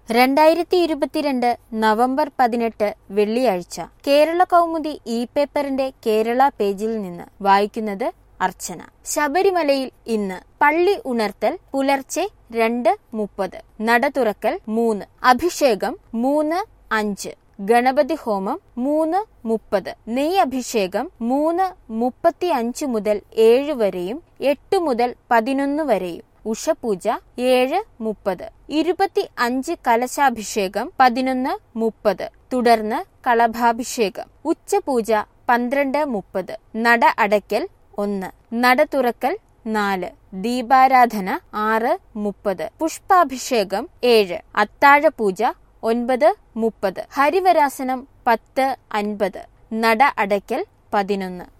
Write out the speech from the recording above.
രണ്ടായിരത്തി ഇരുപത്തിരണ്ട് നവംബർ പതിനെട്ട് വെള്ളിയാഴ്ച കേരള കൗമുദി ഇ പേപ്പറിന്റെ കേരള പേജിൽ നിന്ന് വായിക്കുന്നത് അർച്ചന ശബരിമലയിൽ ഇന്ന് പള്ളി ഉണർത്തൽ പുലർച്ചെ രണ്ട് മുപ്പത് നട തുറക്കൽ മൂന്ന് അഭിഷേകം മൂന്ന് അഞ്ച് ഗണപതി ഹോമം മൂന്ന് മുപ്പത് നെയ് അഭിഷേകം മൂന്ന് മുപ്പത്തി അഞ്ച് മുതൽ ഏഴ് വരെയും എട്ട് മുതൽ പതിനൊന്ന് വരെയും ഉഷപൂജ ഏഴ് മുപ്പത് ഇരുപത്തി അഞ്ച് കലശാഭിഷേകം പതിനൊന്ന് മുപ്പത് തുടർന്ന് കളഭാഭിഷേകം ഉച്ചപൂജ പന്ത്രണ്ട് മുപ്പത് നട അടയ്ക്കൽ ഒന്ന് നട തുറക്കൽ നാല് ദീപാരാധന ആറ് മുപ്പത് പുഷ്പാഭിഷേകം ഏഴ് അത്താഴപൂജ ഒൻപത് മുപ്പത് ഹരിവരാസനം പത്ത് അൻപത് നട അടയ്ക്കൽ പതിനൊന്ന്